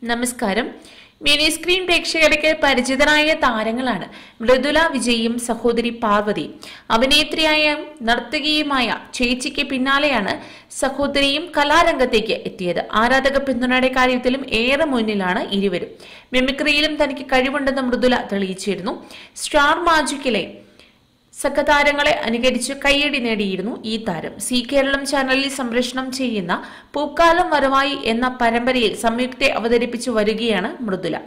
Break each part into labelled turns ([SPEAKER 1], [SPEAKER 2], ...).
[SPEAKER 1] നമസ്കാരം mini screen പ്രേക്ഷകർക്ക് പരിചിതരായ താരങ്ങളാണ് മൃദുല വിജയും സഹോദരി പാർവതി അഭിനേത്രിയായ നർത്തകിയുമായ ചേച്ചിക്ക് പിന്നാലെയാണ് സഹോദരിയും കലാരംഗത്തേക്ക് എത്തിയത് ആരാധക പിന്തുണയുടെ കാര്യത്തിലും ഏറെ മുന്നിലാണ് ഇരുവരും മിമിക്രിയിലും തനിക്ക് കഴിവുണ്ടെന്ന് മൃദുല തെളിയിച്ചിരുന്നു സ്റ്റാർ മാജിക്കിലെ സഖതാരങ്ങളെ അനുകരിച്ച് കയ്യടി നേടിയിരുന്നു ഈ താരം സി കേരളം ചാനലിൽ സംപ്രേഷണം ചെയ്യുന്ന പൂക്കാലം വരവായി എന്ന പരമ്പരയിൽ സംയുക്തെ അവതരിപ്പിച്ചു വരികയാണ് മൃദുല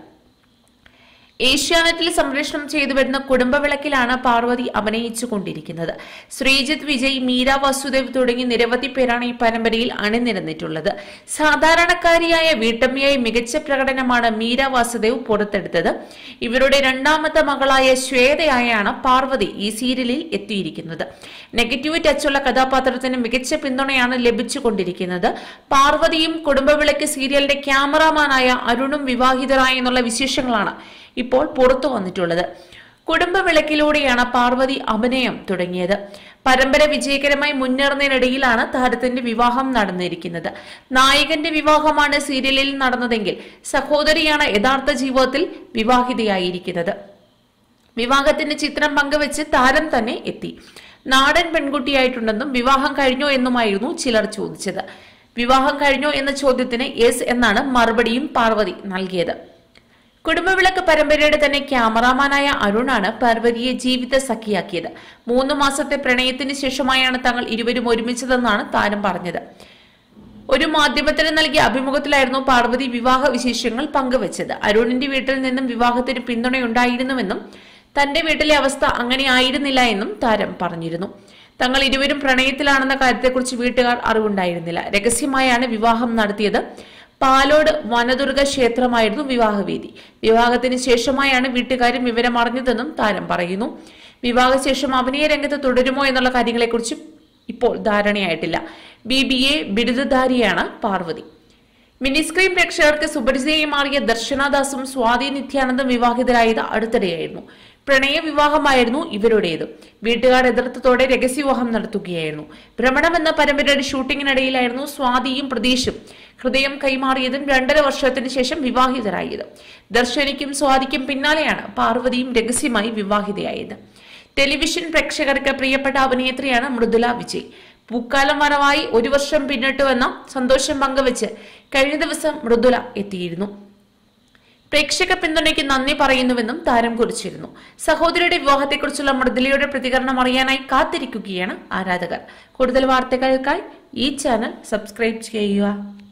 [SPEAKER 1] ഏഷ്യാനെറ്റിൽ സംപ്രേഷണം ചെയ്തു വരുന്ന കുടുംബവിളക്കിലാണ് പാർവതി അഭിനയിച്ചു കൊണ്ടിരിക്കുന്നത് ശ്രീജിത്ത് വിജയ് മീര വാസുദേവ് തുടങ്ങി നിരവധി പേരാണ് ഈ പരമ്പരയിൽ അണിനിരന്നിട്ടുള്ളത് സാധാരണക്കാരിയായ വീട്ടമ്മയായി മികച്ച പ്രകടനമാണ് മീര വാസുദേവ് പുറത്തെടുത്തത് ഇവരുടെ രണ്ടാമത്തെ മകളായ ശ്വേതയായാണ് പാർവതി ഈ സീരിയലിൽ എത്തിയിരിക്കുന്നത് നെഗറ്റീവ് ടച്ചുള്ള കഥാപാത്രത്തിന് മികച്ച പിന്തുണയാണ് ലഭിച്ചുകൊണ്ടിരിക്കുന്നത് പാർവതിയും കുടുംബവിളക്ക് സീരിയലിന്റെ ക്യാമറാമാനായ അരുണും വിവാഹിതരായി എന്നുള്ള വിശേഷങ്ങളാണ് ഇപ്പോൾ പുറത്തു വന്നിട്ടുള്ളത് കുടുംബവിളക്കിലൂടെയാണ് പാർവതി അഭിനയം തുടങ്ങിയത് പരമ്പര വിജയകരമായി മുന്നേറുന്നതിനിടയിലാണ് താരത്തിന്റെ വിവാഹം നടന്നിരിക്കുന്നത് നായകന്റെ വിവാഹമാണ് സീരിയലിൽ നടന്നതെങ്കിൽ സഹോദരിയാണ് യഥാർത്ഥ ജീവിതത്തിൽ വിവാഹിതയായിരിക്കുന്നത് വിവാഹത്തിന്റെ ചിത്രം പങ്കുവെച്ച് താരം തന്നെ എത്തി നാടൻ പെൺകുട്ടിയായിട്ടുണ്ടെന്നും വിവാഹം കഴിഞ്ഞോ എന്നുമായിരുന്നു ചിലർ ചോദിച്ചത് വിവാഹം കഴിഞ്ഞോ എന്ന ചോദ്യത്തിന് യെസ് എന്നാണ് മറുപടിയും പാർവതി നൽകിയത് കുടുംബവിളക്ക് പരമ്പരയുടെ തന്നെ ക്യാമറാമാനായ അരുണാണ് പാർവതിയെ ജീവിത സഖിയാക്കിയത് മൂന്ന് മാസത്തെ പ്രണയത്തിന് ശേഷമായാണ് തങ്ങൾ ഇരുവരും ഒരുമിച്ചതെന്നാണ് താരം പറഞ്ഞത് ഒരു മാധ്യമത്തിന് നൽകിയ അഭിമുഖത്തിലായിരുന്നു പാർവതി വിവാഹ വിശേഷങ്ങൾ പങ്കുവച്ചത് അരുണിന്റെ വീട്ടിൽ നിന്നും വിവാഹത്തിന് പിന്തുണയുണ്ടായിരുന്നുവെന്നും തന്റെ വീട്ടിലെ അവസ്ഥ അങ്ങനെ ആയിരുന്നില്ല എന്നും താരം പറഞ്ഞിരുന്നു തങ്ങൾ ഇരുവരും പ്രണയത്തിലാണെന്ന കാര്യത്തെക്കുറിച്ച് വീട്ടുകാർ അറിവുണ്ടായിരുന്നില്ല രഹസ്യമായാണ് വിവാഹം നടത്തിയത് പാലോട് വനദുർഗ ക്ഷേത്രമായിരുന്നു വിവാഹവേദി വിവാഹത്തിന് ശേഷമായാണ് വീട്ടുകാരും വിവരം അറിഞ്ഞതെന്നും താരം പറയുന്നു വിവാഹശേഷം അഭിനയ രംഗത്ത് തുടരുമോ എന്നുള്ള കാര്യങ്ങളെക്കുറിച്ച് ഇപ്പോൾ ധാരണയായിട്ടില്ല ബി ബി എ ബിരുദധാരിയാണ് പാർവതി മിനി സ്ക്രീൻ പ്രേക്ഷകർക്ക് സുപരിചിതയായി മാറിയ ദർശനാദാസും സ്വാതി നിത്യാനന്ദും വിവാഹിതരായത് അടുത്തിടെയായിരുന്നു പ്രണയ വിവാഹമായിരുന്നു ഇവരുടേത് വീട്ടുകാർ എതിർത്തതോടെ രഹസ്യവിവാഹം നടത്തുകയായിരുന്നു ഭ്രമണം എന്ന പരമ്പരയുടെ ഷൂട്ടിങ്ങിനിടയിലായിരുന്നു സ്വാതിയും പ്രതീഷും ഹൃദയം കൈമാറിയതും രണ്ടര വർഷത്തിന് ശേഷം വിവാഹിതരായത് ദർശനിക്കും സ്വാതിക്കും പിന്നാലെയാണ് പാർവതിയും രഹസ്യമായി വിവാഹിതയായത് ടെലിവിഷൻ പ്രേക്ഷകർക്ക് പ്രിയപ്പെട്ട അഭിനേത്രിയാണ് മൃദുല വിജയ് പൂക്കാലം വരവായി ഒരു വർഷം പിന്നിട്ടുവെന്ന സന്തോഷം പങ്കുവച്ച് കഴിഞ്ഞ ദിവസം മൃദുല എത്തിയിരുന്നു പ്രേക്ഷക പിന്തുണയ്ക്ക് നന്ദി പറയുന്നുവെന്നും താരം കുറിച്ചിരുന്നു സഹോദരിയുടെ വിവാഹത്തെക്കുറിച്ചുള്ള മൃദുലയുടെ പ്രതികരണം അറിയാനായി കാത്തിരിക്കുകയാണ് ആരാധകർ കൂടുതൽ വാർത്തകൾക്കായി ഈ ചാനൽ സബ്സ്ക്രൈബ് ചെയ്യുക